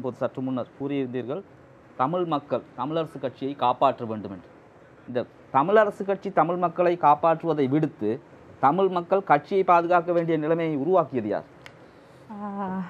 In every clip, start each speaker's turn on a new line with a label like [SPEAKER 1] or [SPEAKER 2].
[SPEAKER 1] இப்போது சற்று முன்னர் கூறியிருந்தீர்கள் தமிழ் மக்கள் தமிழரசு கட்சியை காப்பாற்ற வேண்டும் என்று இந்த தமிழரசு கட்சி தமிழ் மக்களை காப்பாற்றுவதை விடுத்து தமிழ் மக்கள் கட்சியை பாதுகாக்க வேண்டிய நிலைமையை உருவாக்கியது யார்
[SPEAKER 2] ஆஹ்,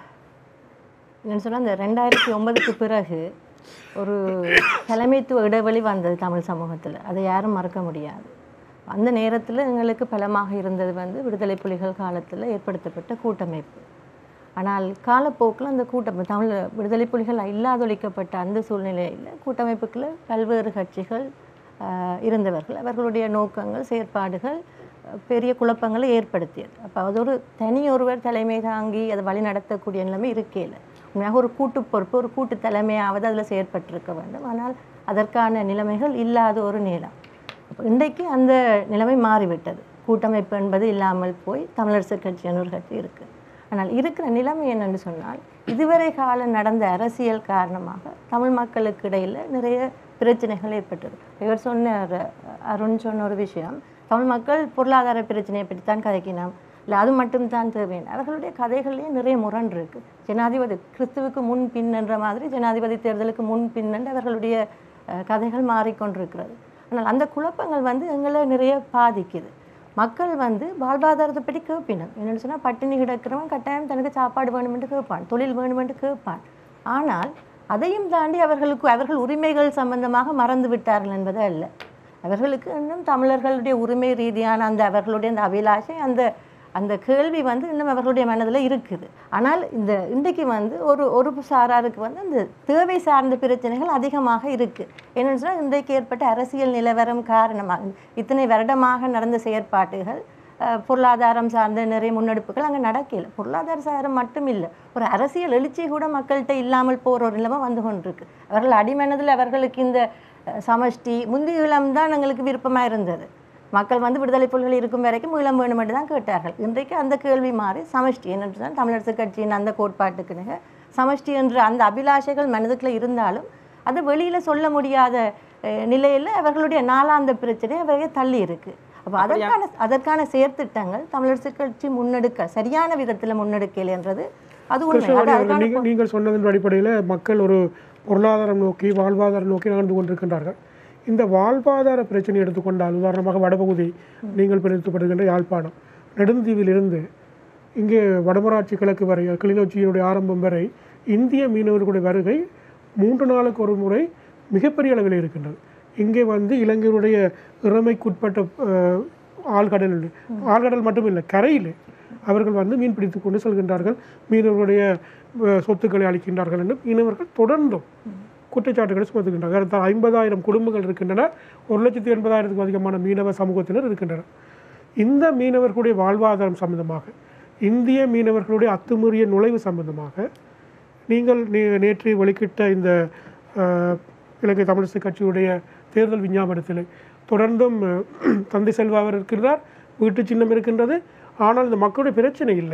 [SPEAKER 2] என்னன்னு சொன்னால் இந்த ரெண்டாயிரத்தி ஒன்பதுக்கு பிறகு ஒரு தலைமைத்துவ இடைவெளி வந்தது தமிழ் சமூகத்தில் அதை யாரும் மறக்க முடியாது அந்த நேரத்தில் எங்களுக்கு பலமாக இருந்தது வந்து விடுதலை புலிகள் காலத்தில் ஏற்படுத்தப்பட்ட கூட்டமைப்பு ஆனால் காலப்போக்கில் அந்த கூட்டம் தமிழ் விடுதலை புலிகள் இல்லாதொழிக்கப்பட்ட அந்த சூழ்நிலையில் கூட்டமைப்புக்குள்ள பல்வேறு கட்சிகள் ஆஹ், இருந்தவர்கள் அவர்களுடைய நோக்கங்கள் செயற்பாடுகள் அஹ், பெரிய குழப்பங்களை ஏற்படுத்தியது அப்போ அது ஒரு தனி ஒருவர் தலைமை தாங்கி அதை வழி நடத்தக்கூடிய நிலைமை இருக்கையில் உண்மையாக ஒரு கூட்டு பொறுப்பு ஒரு கூட்டு தலைமையாவது அதில் செயற்பட்டிருக்க வேண்டும் ஆனால் அதற்கான நிலைமைகள் இல்லாத ஒரு நேரம் அப்ப இன்றைக்கு அந்த நிலைமை மாறிவிட்டது கூட்டமைப்பு என்பது இல்லாமல் போய் தமிழரசு கட்சி என்ற ஒரு கட்சி இருக்குது ஆனால் இருக்கிற நிலைமை என்னன்னு சொன்னால் இதுவரை காலம் நடந்த அரசியல் காரணமாக தமிழ் மக்களுக்கு இடையில் நிறைய பிரச்சனைகள் ஏற்பட்டது இவர் சொன்ன ஒரு- அருண் சொன்ன ஒரு விஷயம் தமிழ் மக்கள் பொருளாதார பிரச்சனையை பற்றி தான் கதைக்கினோம் இல்லை அது மட்டும் தான் தேவையான அவர்களுடைய கதைகள்லேயே நிறைய முரண் இருக்கு ஜனாதிபதி கிறிஸ்துவுக்கு முன் பின் என்ற மாதிரி ஜனாதிபதி தேர்தலுக்கு முன் பின் என்று அவர்களுடைய அஹ், கதைகள் மாறிக்கொண்டிருக்கிறது ஆனால் அந்த குழப்பங்கள் வந்து எங்களை நிறைய பாதிக்குது மக்கள் வந்து வாழ்வாதாரத்தை பற்றி கேட்பினர் என்னென்னு சொன்னால் பட்டினி கிடக்கிறவன் கட்டாயம் தனக்கு சாப்பாடு வேணுமென்று கேட்பான் தொழில் வேணுமென்று கேட்பான் ஆனால் அதையும் தாண்டி அவர்களுக்கு அவர்கள் உரிமைகள் சம்பந்தமாக மறந்து விட்டார்கள் என்பது அல்ல அவர்களுக்கு இன்னும் தமிழர்களுடைய உரிமை ரீதியான அந்த அவர்களுடைய அந்த அபிலாஷை அந்த அந்த கேள்வி வந்து இன்னும் அவர்களுடைய மனதில் இருக்குது ஆனால் இந்த இன்றைக்கு வந்து ஒரு ஒரு சாராருக்கு வந்து அந்த தேவை சார்ந்த பிரச்சனைகள் அதிகமாக இருக்குது என்னென்னு சொன்னால் இன்றைக்கு ஏற்பட்ட அரசியல் நிலவரம் காரணமாக இத்தனை வருடமாக நடந்த செயற்பாட்டுகள் அஹ், பொருளாதாரம் சார்ந்த நிறைய முன்னெடுப்புகள் அங்கே நடக்கல பொருளாதார சாரம் மட்டும் இல்லை ஒரு அரசியல் எழுச்சி கூட மக்கள்கிட்ட இல்லாமல் போகிற ஒரு நிலைமை வந்து கொண்டிருக்கு அவர்கள் அடிமனதில் அவர்களுக்கு இந்த அஹ், சமஷ்டி முந்தைய இளம் தான் எங்களுக்கு விருப்பமாக இருந்தது மக்கள் வந்து விடுதலை புலிகள் இருக்கும் வரைக்கும் ஈழம் வேணும் என்று தான் கேட்டார்கள் இன்றைக்கு அந்த கேள்வி மாறி சமஷ்டி என்று தான் தமிழரசு கட்சியின் அந்த கோட்பாட்டுக்கு நிக சமஷ்டி என்ற அந்த அபிலாஷைகள் மனதுக்குள்ள இருந்தாலும் அது வெளியில் சொல்ல முடியாத அஹ், நிலையில் அவர்களுடைய நாளாந்த பிரச்சனை அவர்கள் தள்ளி இருக்கு அப்போ அதற்கான அதற்கான செயற்திட்டங்கள் தமிழரசு கட்சி முன்னெடுக்க சரியான விதத்தில் முன்னெடுக்கல என்றது அது உண்மை அது
[SPEAKER 3] கிருஷ்ணவாணி அவர்கள்
[SPEAKER 2] அதற்கான
[SPEAKER 3] நீங்கள் நீங்கள் சொன்னதன் அடிப்படையில் மக்கள் ஒரு பொருளாதாரம் நோக்கி வாழ்வாதாரம் நோக்கி நடந்து கொண்டிருக்கின்றார்கள் இந்த வாழ்வாதார பிரச்சனை எடுத்துக்கொண்டால் உதாரணமாக வடபகுதி நீங்கள் பிரித்துப்படுகின்ற யாழ்ப்பாணம் நெடுந்தீவிலிருந்து இங்கே வடமராட்சி கிழக்கு வரை கிளிநொச்சியினுடைய ஆரம்பம் வரை இந்திய மீனவர்களுடைய வருகை மூன்று நாளுக்கு ஒரு முறை மிகப்பெரிய அளவில் இருக்கின்றது இங்கே வந்து இலங்கையினுடைய இறமைக்குட்பட்ட அஹ், ஆழ்கடல் ஆழ்கடல் மட்டும் இல்லை கரையில் அவர்கள் வந்து மீன் பிடித்து கொண்டு செல்கின்றார்கள் மீனவர்களுடைய அஹ், சொத்துக்களை அளிக்கின்றார்கள் என்று மீனவர்கள் தொடர்ந்தும் குற்றச்சாட்டுகளை சுமத்துகின்றனர் ஏறத்தாழ ஐம்பதாயிரம் குடும்பங்கள் இருக்கின்றன ஒரு லட்சத்தி எண்பதாயிரத்துக்கும் அதிகமான மீனவ சமூகத்தினர் இருக்கின்றனர் இந்த மீனவர்களுடைய வாழ்வாதாரம் சம்பந்தமாக இந்திய மீனவர்களுடைய அத்துமீறிய நுழைவு சம்பந்தமாக நீங்கள் நே- நேற்று வெளிக்கிட்ட இந்த அஹ், இலங்கை தமிழிசை கட்சியுடைய தேர்தல் விஞ்ஞாபனத்தில் தொடர்ந்தும் அஹ், தந்தை செல்வா அவர் இருக்கின்றார் வீட்டு சின்னம் இருக்கின்றது ஆனால் இந்த மக்களுடைய பிரச்சனை இல்லை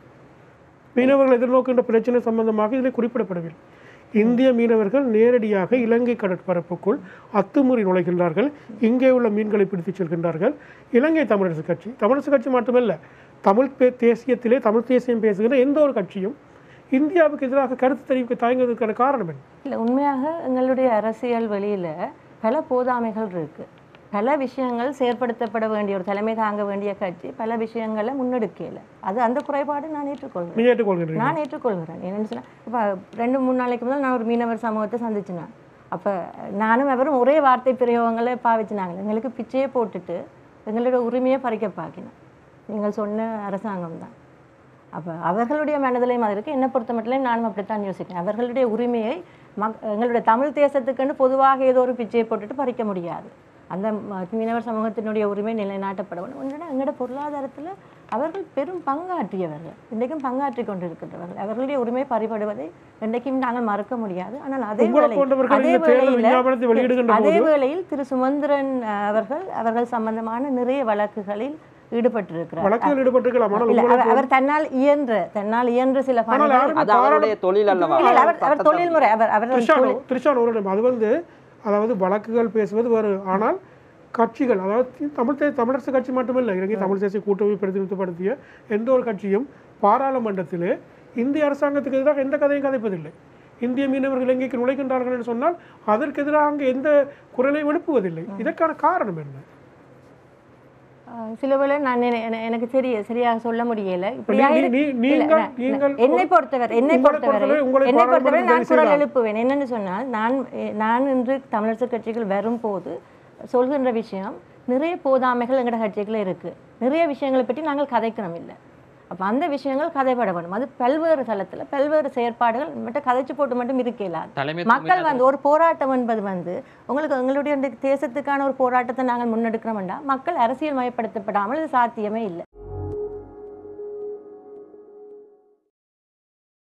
[SPEAKER 3] மீனவர்கள் எதிர்நோக்கின்ற பிரச்சனை சம்பந்தமாக இதில் குறிப்பிடப்படவில்லை இந்திய மீனவர்கள் நேரடியாக இலங்கை கடற்பரப்புக்குள் அத்துமீறி நுழைகின்றார்கள் இங்கே உள்ள மீன்களை பிடித்துச் செல்கின்றார்கள் இலங்கை தமிழரசு கட்சி தமிழரசு கட்சி மட்டுமல்ல தமிழ் பே தேசியத்திலே தமிழ் தேசியம் பேசுகின்ற எந்த ஒரு கட்சியும் இந்தியாவுக்கு எதிராக கருத்து தெரிவிக்க தயங்குவதற்கான காரணம் என்ன
[SPEAKER 2] இல்லை உண்மையாக எங்களுடைய அரசியல் வெளியில் பல போதாமைகள் இருக்கு பல விஷயங்கள் செயற்படுத்தப்பட வேண்டிய ஒரு தலைமை தாங்க வேண்டிய கட்சி பல விஷயங்களை முன்னெடுக்கல அது அந்த குறைபாடு நான் ஏற்றுக்கொள்கிறேன்
[SPEAKER 3] நீ ஏற்றுக்கொள்கின்றீர்கள்
[SPEAKER 2] நான் ஏற்றுக்கொள்கிறேன் என்னன்னு சொன்னால் இப்போ ரெண்டு மூணு நாளைக்கு முதல் நான் ஒரு மீனவர் சமூகத்தை சந்திச்சினேன் அப்போ நானும் அவரும் ஒரே வார்த்தை பிரயோகங்களை பாவிச்சினாங்க எங்களுக்கு பிச்சையே போட்டுட்டு எங்களோட உரிமையை பறிக்க பார்க்கணும் நீங்கள் சொன்ன அரசாங்கம் தான் அப்போ அவர்களுடைய மனதிலையும் அது இருக்குது என்னை பொறுத்த மட்டும் நானும் அப்படித்தான் யோசிக்கிறேன் அவர்களுடைய உரிமையை மக் எங்களுடைய தமிழ் தேசத்துக்குன்னு பொதுவாக ஏதோ ஒரு பிச்சையை போட்டுட்டு பறிக்க முடியாது அந்த ம- மீனவர் சமூகத்தினுடைய உரிமை நிலைநாட்டப்பட வேண்டும் ஒன்றுனா எங்களோட பொருளாதாரத்தில் அவர்கள் பெரும் பங்காற்றியவர்கள் இன்றைக்கும் பங்காற்றி கொண்டிருக்கின்றவர்கள் அவர்களுடைய உரிமை பறிபடுவதை இன்றைக்கும் நாங்கள் மறக்க முடியாது ஆனால் அதே
[SPEAKER 3] உங்களை
[SPEAKER 2] வேளை
[SPEAKER 3] போன்றவர்கள்
[SPEAKER 2] அதே
[SPEAKER 3] இந்த தேர்தல்
[SPEAKER 2] வேளையில்
[SPEAKER 3] விஞ்ஞாபனத்தை வெளியிடுகின்ற
[SPEAKER 2] அதே
[SPEAKER 3] போது
[SPEAKER 2] வேளையில் திரு சுமந்திரன் அஹ், அவர்கள் அவர்கள் சம்பந்தமான நிறைய வழக்குகளில் ஈடுபட்டிருக்கிறார்
[SPEAKER 3] வழக்குகள் ஈடுபட்டிருக்கலாம் ஆனால்
[SPEAKER 2] இல்ல,
[SPEAKER 3] உங்களை
[SPEAKER 2] அவர் அவர் தன்னால் இயன்ற தன்னால் இயன்ற சில
[SPEAKER 3] ஆனால்
[SPEAKER 2] பணிகள்
[SPEAKER 3] யாருமே
[SPEAKER 1] அது அவருடைய தொழில் அல்லவா
[SPEAKER 2] இல்ல, இல்ல, அவர் அவர் தொழில்முறை அவர் அவர்
[SPEAKER 3] திருஷானோ திருஷானோ ஒரு நிமிடம். அது வந்து அதாவது வழக்குகள் பேசுவது வேறு ஆனால் கட்சிகள் அதாவது தி- தமிழ் தே தமிழரசு கட்சி மட்டுமில்லை இலங்கை தமிழ் தேசிய கூட்டமைப்பு பிரதிநிதித்துவப்படுத்திய எந்த ஒரு கட்சியும் பாராளுமன்றத்திலே இந்திய அரசாங்கத்துக்கு எதிராக எந்த கதையும் கதைப்பதில்லை இந்திய மீனவர்கள் இலங்கைக்கு நுழைகின்றார்கள் என்று சொன்னால் அதற்கு எதிராக அங்கே எந்த குரலையும் எழுப்புவதில்லை இதற்கான காரணம் என்ன
[SPEAKER 2] ஆஹ் சில வேளை நான் என- என- எனக்கு சரி சரியாக சொல்ல முடியல இப்படியாக
[SPEAKER 3] நீ-
[SPEAKER 2] இரு-
[SPEAKER 3] நீ-
[SPEAKER 2] இல்ல,
[SPEAKER 3] நீங்கள்
[SPEAKER 2] நான்-
[SPEAKER 3] நீங்கள்
[SPEAKER 2] என்னை பொறுத்தவரை என்னை
[SPEAKER 3] உங்களை
[SPEAKER 2] பொறுத்தவரை
[SPEAKER 3] பொறுத்தவரை உங்களை
[SPEAKER 2] என்னை பொறுத்தவரை நான்
[SPEAKER 3] பாராளுமன்றத்தில்
[SPEAKER 2] குரல்
[SPEAKER 3] செய்யலாம்.
[SPEAKER 2] எழுப்புவேன் என்னன்னு சொன்னால் நான் எ- நான் இன்று தமிழரசு கட்சிகள் வரும்போது சொல்கின்ற விஷயம் நிறைய போதாமைகள் எங்கட கட்சிகள் இருக்கு நிறைய விஷயங்களை பற்றி நாங்கள் கதைக்கிறோம் இல்லை அப்போ அந்த விஷயங்கள் கதைப்பட வேணும் அது பல்வேறு தளத்தில் பல்வேறு செயற்பாடுகள் மட்டும் கதைச்சு போட்டு மட்டும் இருக்க இயலாது
[SPEAKER 4] தலைமைத்துவம்
[SPEAKER 2] மக்கள் வந்து ஒரு போராட்டம் என்பது வந்து உங்களுக்கு எங்களுடைய இந்த தேசத்துக்கான ஒரு போராட்டத்தை நாங்கள் முன்னெடுக்கிறோம்னா மக்கள் அரசியல் மயப்படுத்தப்படாமல் இது சாத்தியமே இல்லை